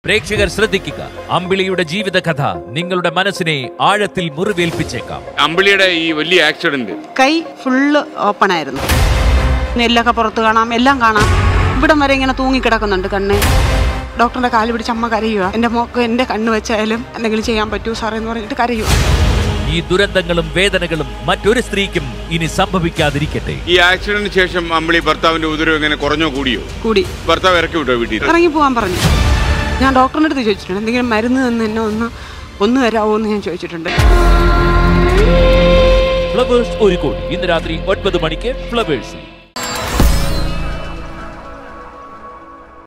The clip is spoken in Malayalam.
പ്രേക്ഷകർ ശ്രദ്ധിക്കുക അമ്പിളിയുടെ ജീവിതകഥ നിങ്ങളുടെ മനസ്സിനെ ആഴത്തിൽ മുറിവേൽപ്പിച്ചേക്കാം അമ്പിളിയുടെ ഈ വലിയ ആക്സിഡന്റ് കൈ ഫുള്ള് ഓപ്പൺ ആയിരുന്നു നെല്ലൊക്കെ പുറത്ത് കാണാം എല്ലാം കാണാം ഇവിടം വരെ ഇങ്ങനെ തൂങ്ങിക്കിടക്കുന്നുണ്ട് കണ്ണ് ഡോക്ടറിന്റെ കാല് പിടിച്ച് അമ്മ കരയുക എൻ്റെ മോക്ക് എൻ്റെ കണ്ണ് വെച്ചായാലും എന്തെങ്കിലും ചെയ്യാൻ പറ്റുമോ സാറേ എന്ന് പറഞ്ഞിട്ട് കരയുക ഈ ദുരന്തങ്ങളും വേദനകളും മറ്റൊരു സ്ത്രീക്കും ഇനി സംഭവിക്കാതിരിക്കട്ടെ ഈ ആക്സിഡന്റിന് ശേഷം അമ്പിളി ഭർത്താവിന്റെ ഉദരം എങ്ങനെ കുറഞ്ഞോ കൂടിയോ കൂടി ഭർത്താവ് ഇറക്കി വിട്ടോ വീട്ടിൽ ഇറങ്ങി പോകാൻ പറഞ്ഞു ഞാൻ ഡോക്ടറിൻ്റെ അടുത്ത് ചോദിച്ചിട്ടുണ്ട് എന്തെങ്കിലും മരുന്ന് തന്ന് എന്നെ ഒന്ന് ഒന്ന് തരാമോ എന്ന് ഞാൻ ചോദിച്ചിട്ടുണ്ട് ഫ്ലവേഴ്സ് ഒരു കോടി ഇന്ന് രാത്രി ഒൻപത് മണിക്ക് ഫ്ലവേഴ്സ്